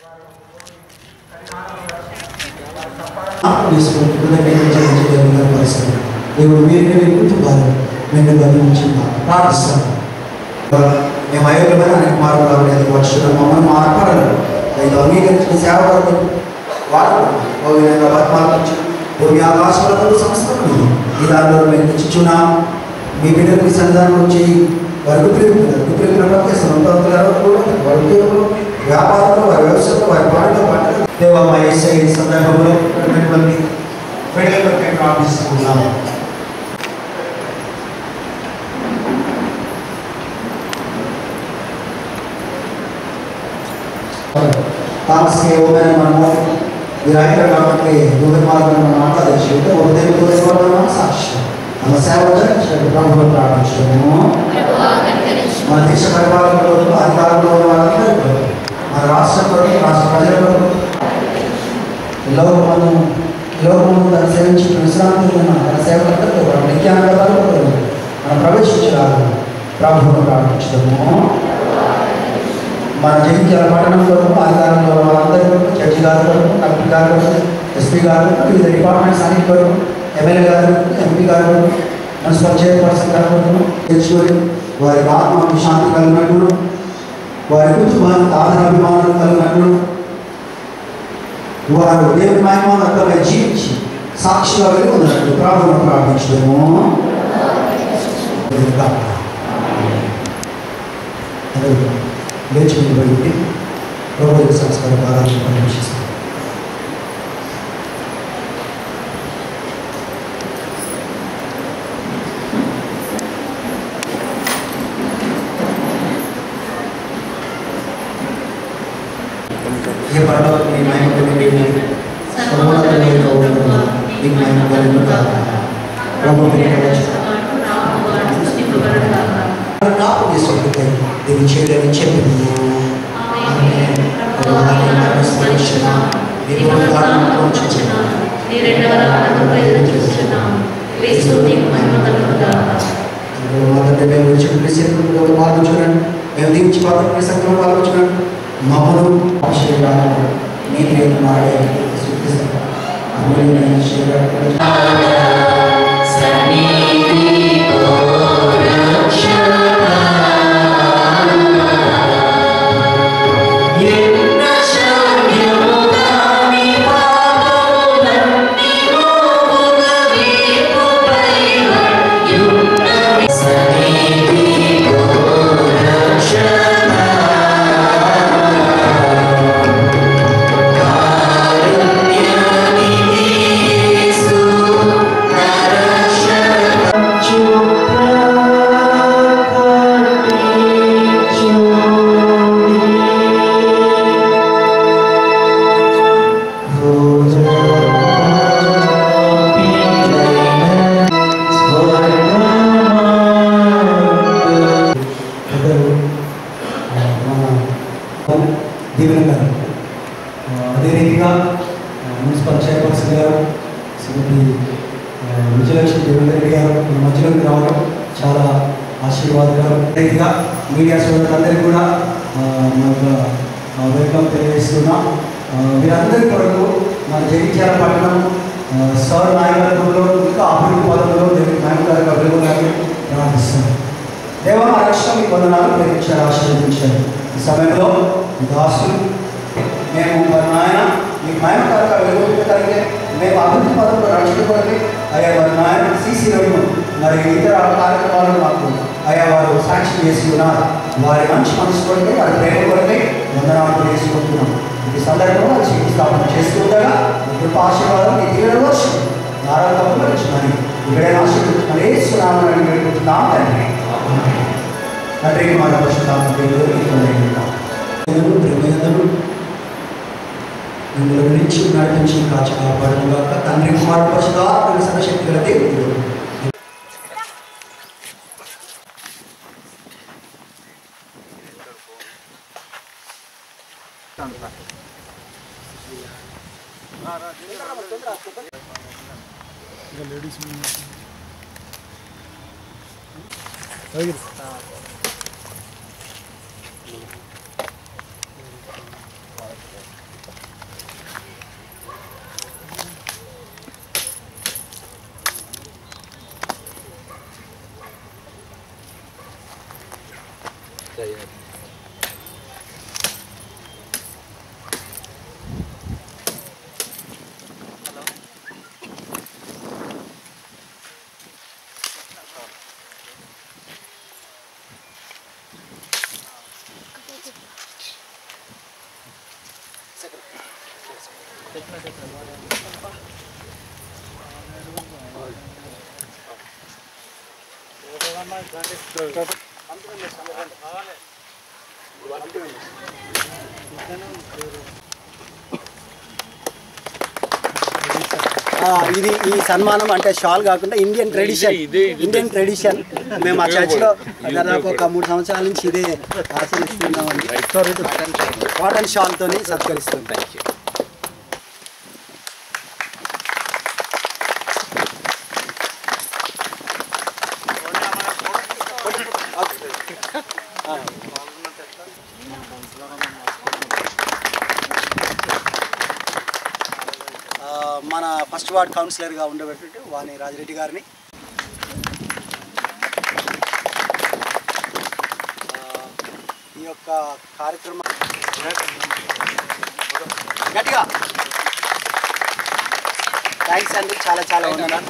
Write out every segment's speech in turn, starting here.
పరిస్థితి దేవుడు మీరు వింటున్నారు మేము గమనించి ప్రార్థిస్తాను మేము అయోగ్యమైన అనేక మార్గాలు లేదు వచ్చున్నాం మమ్మల్ని మార్పడరు ఐదు అంగీకరించిన సేవ వరకు వాడు బతిమాలించి భూమి ఆకాశాలలో సంస్థలు ఈ దానిలో మేము తెచ్చుచున్నాం మీ బిడ్డలు మీ సంధానం వచ్చి వరకు పెరుగుతున్నారు వరకు పెరుగుతున్న సొంతంలో వారి ఉద్యోగంలో వ్యాపారంలో వారి వ్యవసాయంలో వారి పాటలో పంటలు దేవా మా ఎస్ఐ ఈ సందర్భంలో ఉన్నటువంటి బిడ్డలకు మేము ప్రార్థిస్తున్నాము తామస్కే ఓమైన మనము ఈ రాయకర కాబట్టి దూర మార్గం మనం మాట్లాడేసి ఉంటే ఒక దేవుడు దూర మార్గం సాక్ష్యం మన సేవ ప్రభుత్వం ప్రార్థించడము మన దేశ పరిపాలనలో అధికారంలో ఉన్న వాళ్ళందరూ కూడా, మన రాష్ట్ర కొరకు రాష్ట్ర ప్రజల కొరకు లోకమును లోకమును తన సేవించి విశ్రాంతి ఉన్న తన సేవలందరితో కూడా నిత్యానందాలు మనం ప్రవేశించరాదు ప్రభుత్వం ప్రార్థించడము మన జగిత్యాల పట్టణంలో అధికారంలో వాళ్ళందరి కొరకు జడ్జి గారి కొరకు కలెక్టర్ గారి కొరకు ఎస్పీ గారి కొరకు వివిధ డిపార్ట్మెంట్స్ అన్నిటి కొరకు ఎమ్మెల్యే గారి కొరకు ఎంపీ గారి కొరకు మున్సిపల్ చైర్పర్సన్ గారి కొరకు తెచ్చుకొని వారికి ఆత్మకు శాంతి కలిగినట్లు వారి కుటుంబానికి ఆదరాభిమానాలు కలిగినట్లు వారు దేవుని మహిమానకరై జీవించి సాక్షిగా వెళ్ళి ఉన్నట్లు ప్రార్థన ప్రార్థించడము లేచి నిలబడి ప్రభుత్వ సంస్కారం ఆరాధన పనిచేస్తాం ఏ పర్లో మీ మహిమ కలిగి సర్వోన్నతమైన ప్రభువును మీ మహిమ కలిగి ప్రభు నాకు తీసుకుంటే దీన్ని చేయడానికి చెప్పింది మొదటి మేము చెప్పిన సినిమాలో పాల్గొచ్చున్నాను మేము దీనికి పాల్గొనే సంఘంలో పాల్గొచ్చున్నాను మమ్మను ఆశ్చర్యాలను నీతి మాడే సూచిస్తాను అమూల్యమైన శరీరాన్ని దీవెన గారు ఆ, అదే రీతిగా ఆ, మున్సిపల్ చైర్పర్సన్ గారు శ్రీమతి ఆ, విజయలక్ష్మి దేవేంద్ర రెడ్డి గారు మన మధ్యలోకి రావడం చాలా ఆశీర్వాదకరం అదే రీతిగా మీడియా సోదరులందరికీ కూడా ఆ, మా యొక్క ఆ, వెల్కమ్ తెలియజేస్తున్నాం ఆ, వీరందరి కొరకు మన జగిత్యాల పట్టణం ఆ, సార్ నాయకత్వంలో ఇంకా అభివృద్ధి పదంలో దేవుని నాయకులకు అభివృద్ధి ప్రార్థిస్తున్నాం దేవా మా రక్షణ మీ వందనాలు ప్రేమించారు ఆశీర్వదించారు ఈ సమయంలో మీ దాసులు మేము మరి నాయన మీ మహిమకరంగా వెలుగుతూ మేము అభివృద్ధి పదంలో రక్షణ కొరకే అయ్యా మరి నాయన సీసీ రోడ్డు మరి ఇతర కార్యక్రమాలు మాకు అయ్యా వారు సాక్షి చేసి ఉన్నారు వారి మంచి మనసు కొరకే వారి ప్రేమ కొరకే వందనాలు చేసుకుంటున్నాం ఈ సందర్భంలో శంకుస్థాపన చేస్తుండగా మీ కృప ఆశీర్వాదం మీ తీవ్ర వర్షం నారాయణ వచ్చిందని ఇక్కడే ఆశీర్వదించుకుని ఏ సునామని వేడుకుంటున్నాం తండ్రి తండ్రికి మన ప్రేమేందులు మిమ్మల్ని గురించి నడిపించి కాచి కాపాడను కాక తండ్రి కుమారు పశుధాత్మ సర్వశక్తి గల దేవుడు ఆ, ఇది ఈ సన్మానం అంటే షాల్ కాకుండా ఇండియన్ ట్రెడిషన్ ఇండియన్ ట్రెడిషన్ మేము ఆ చర్చిలో దాదాపు ఒక మూడు సంవత్సరాల నుంచి ఇదే ఆచరిస్తున్నామండి కాటన్ షాల్తో సత్కరిస్తుంటాం ఆ, మన ఫస్ట్ వార్డ్ కౌన్సిలర్గా ఉండబెట్టి వాణి రాజిరెడ్డి గారిని ఆ, ఈ యొక్క కార్యక్రమం గట్టిగా థ్యాంక్స్ అండి చాలా చాలా వందనాలు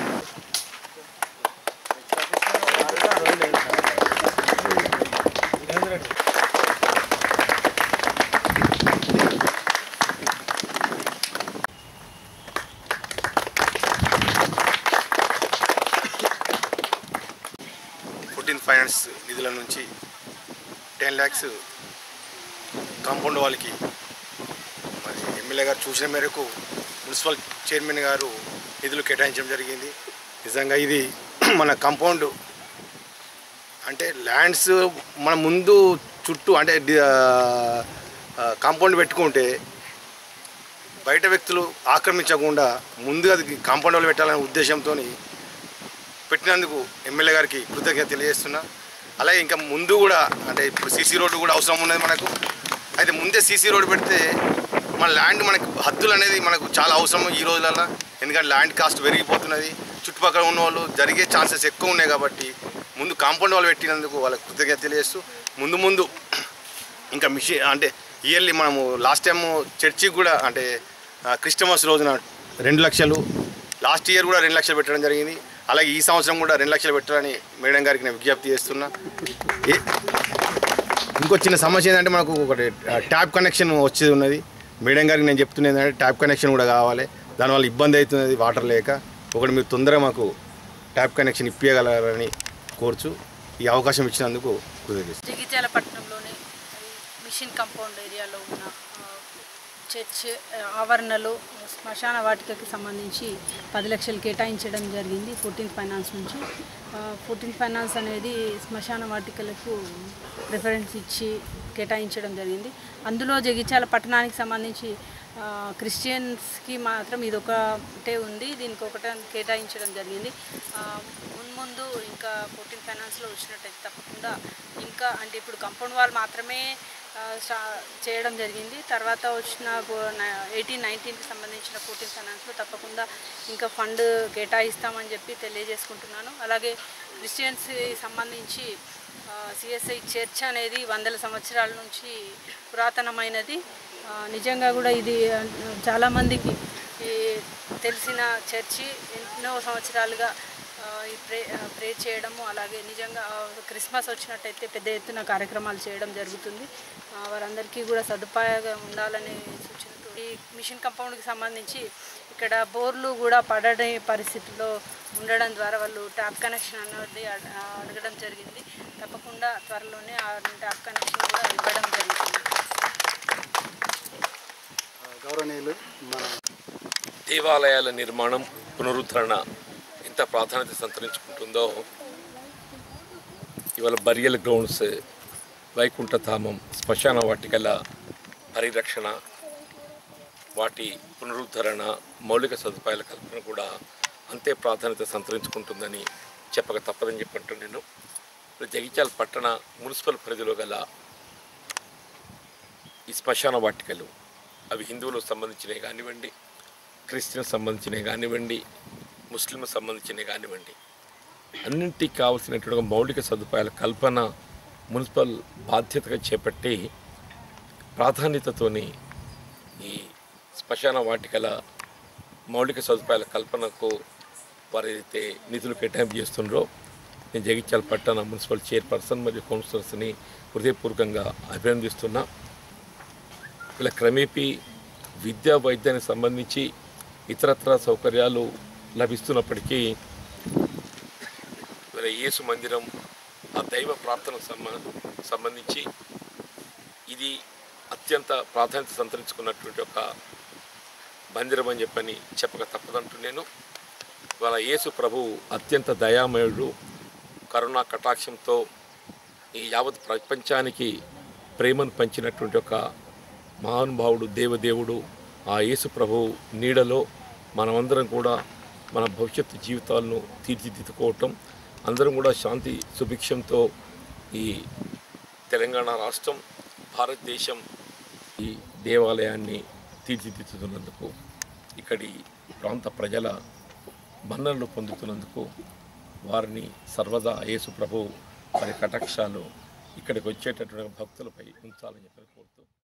ఫుడ్డిన్ ఫైనాన్స్ నిధుల నుంచి టెన్ ల్యాక్స్ కాంపౌండ్ వాళ్ళకి మరి ఎమ్మెల్యే గారు చూసిన మేరకు మున్సిపల్ చైర్మన్ గారు నిధులు కేటాయించడం జరిగింది నిజంగా ఇది మన కాంపౌండ్ అంటే ల్యాండ్స్ మన ముందు చుట్టూ అంటే డి- ఆ, ఆ, కాంపౌండ్ పెట్టుకుంటే బయట వ్యక్తులు ఆక్రమించకుండా ముందుగా అది కాంపౌండ్ వాళ్ళు పెట్టాలనే ఉద్దేశంతో పెట్టినందుకు ఎమ్మెల్యే గారికి కృతజ్ఞత తెలియజేస్తున్నా అలాగే ఇంకా ముందు కూడా అంటే ఇప్పుడు సీసీ రోడ్డు కూడా అవసరం ఉన్నది మనకు అయితే ముందే సీసీ రోడ్డు పెడితే మన ల్యాండ్ మనకు హద్దులు అనేది మనకు చాలా అవసరం ఈ రోజులలో ఎందుకంటే ల్యాండ్ కాస్ట్ పెరిగిపోతున్నది చుట్టుపక్కల ఉన్న వాళ్ళు జరిగే ఛాన్సెస్ ఎక్కువ ఉన్నాయి కాబట్టి ముందు కాంపౌండ్ వాళ్ళు పెట్టినందుకు వాళ్ళకి కృతజ్ఞత తెలియజేస్తూ ముందు ముందు ఇంకా మిషన్ అంటే ఇయర్లీ మనము లాస్ట్ టైం చర్చికి కూడా అంటే ఆ, క్రిస్టమస్ రోజున రెండు లక్షలు లాస్ట్ ఇయర్ కూడా రెండు లక్షలు పెట్టడం జరిగింది అలాగే ఈ సంవత్సరం కూడా రెండు లక్షలు పెట్టాలని మేడం గారికి నేను విజ్ఞప్తి చేస్తున్నా ఏ ఇంకో చిన్న సమస్య ఏంటంటే మనకు ఒకటి ఆ, ట్యాప్ కనెక్షన్ వచ్చేది ఉన్నది మేడం గారికి నేను చెప్తున్నది ఏంటంటే ట్యాప్ కనెక్షన్ కూడా కావాలి దానివల్ల ఇబ్బంది అవుతున్నది వాటర్ లేక ఒకటి మీరు తొందరగా మాకు ట్యాప్ కనెక్షన్ ఇప్పించగలరని కోరుచు ఈ అవకాశం ఇచ్చినందుకు కృతజ్ఞత జగిత్యాల పట్టణంలోని మిషన్ కాంపౌండ్ ఏరియాలో ఉన్న ఆ, చర్చ్ ఆ, ఆవరణలో శ్మశాన వాటికకి సంబంధించి పది లక్షలు కేటాయించడం జరిగింది ఫోర్టీన్ ఫైనాన్స్ నుంచి ఫోర్టీన్ ఫైనాన్స్ అనేది శ్మశాన వాటికలకు ప్రిఫరెన్స్ ఇచ్చి కేటాయించడం జరిగింది అందులో జగిత్యాల పట్టణానికి సంబంధించి ఆ, క్రిస్టియన్స్కి మాత్రం ఇది ఒకటే ఉంది దీనికి ఒకటే కేటాయించడం జరిగింది ఆ, మున్ముందు ఇంకా ఫోర్టీన్ ఫైనాన్స్లో వచ్చినట్టయితే తప్పకుండా ఇంకా అంటే ఇప్పుడు కంపౌండ్ వాల్ మాత్రమే ఆ, స్టా- చేయడం జరిగింది తర్వాత వచ్చిన ఎయిటీన్ నైన్టీన్కి సంబంధించిన ఫోర్టీన్ ఫైనాన్స్లో తప్పకుండా ఇంకా ఫండ్ కేటాయిస్తామని చెప్పి తెలియజేసుకుంటున్నాను అలాగే క్రిస్టియన్స్కి సంబంధించి సిఎస్ఐ చర్చ్ అనేది వందల సంవత్సరాల నుంచి పురాతనమైనది ఆ, నిజంగా కూడా ఇది ఆ, చాలామందికి ఈ తెలిసిన చర్చి ఎన్నో సంవత్సరాలుగా ఆ, ఈ ప్రే ఆ, ప్రే చేయడము అలాగే నిజంగా ఆ, క్రిస్మస్ వచ్చినట్టయితే పెద్ద ఎత్తున కార్యక్రమాలు చేయడం జరుగుతుంది ఆ, వారందరికీ కూడా సదుపాయంగా ఉండాలనే సూచనతో ఈ మిషన్ కాంపౌండ్కి సంబంధించి ఇక్కడ బోర్లు కూడా పడని పరిస్థితిలో ఉండడం ద్వారా వాళ్ళు ట్యాప్ కనెక్షన్ అన్నది అడ- అడగడం జరిగింది తప్పకుండా త్వరలోనే ఆ ట్యాప్ కనెక్షన్ కూడా ఇవ్వడం జరుగుతుంది గౌరవనీయులు మన దేవాలయాల నిర్మాణం పునరుద్ధరణ ఎంత ప్రాధాన్యత సంతరించుకుంటుందో ఇవాళ బరియల్ గ్రౌండ్స్ వైకుంఠధామం శ్మశాన వాటికల పరిరక్షణ వాటి పునరుద్ధరణ మౌలిక సదుపాయాల కల్పన కూడా అంతే ప్రాధాన్యత సంతరించుకుంటుందని చెప్పక తప్పదని చెప్పంటూ నేను ఇప్పుడు జగిత్యాల పట్టణ మున్సిపల్ పరిధిలో గల ఈ శ్మశాన వాటికలు అవి హిందువులకు సంబంధించినవి కానివ్వండి క్రిస్టియన్ సంబంధించినవి కానివ్వండి ముస్లిం సంబంధించినవి కానివ్వండి అన్నింటికి కావాల్సినటువంటి మౌలిక సదుపాయాల కల్పన మున్సిపల్ బాధ్యతగా చేపట్టి ప్రాధాన్యతతోని ఈ శ్మశాన వాటికల మౌలిక సదుపాయాల కల్పనకు వారు ఏదైతే నిధులు కేటాయింపు చేస్తున్నారో నేను జగిత్యాల పట్టణ మున్సిపల్ చైర్పర్సన్ మరియు కౌన్సిలర్స్ని హృదయపూర్వకంగా అభినందిస్తున్నా ఇలా క్రమేపీ విద్యా వైద్యానికి సంబంధించి ఇతరత్ర సౌకర్యాలు లభిస్తున్నప్పటికీ మరి యేసు మందిరం ఆ దైవ ప్రార్థనకు సంబ సంబంధించి ఇది అత్యంత ప్రాధాన్యత సంతరించుకున్నటువంటి ఒక మందిరం అని చెప్పని చెప్పక తప్పదంటూ నేను ఇవాళ యేసు ప్రభు అత్యంత దయామయుడు కరుణా కటాక్షంతో ఈ యావత్ ప్రపంచానికి ప్రేమను పంచినటువంటి ఒక మహానుభావుడు దేవదేవుడు ఆ యేసు ప్రభు నీడలో మనమందరం కూడా మన భవిష్యత్తు జీవితాలను తీర్చిదిద్దుకోవటం అందరం కూడా శాంతి సుభిక్షంతో ఈ తెలంగాణ రాష్ట్రం భారతదేశం ఈ దేవాలయాన్ని తీర్చిదిద్దుతున్నందుకు ఇక్కడి ప్రాంత ప్రజల మన్ననలు పొందుతున్నందుకు వారిని సర్వదా యేసు ప్రభు వారి కటాక్షాలు ఇక్కడికి వచ్చేటటువంటి భక్తులపై ఉంచాలని చెప్పి కోరుతూ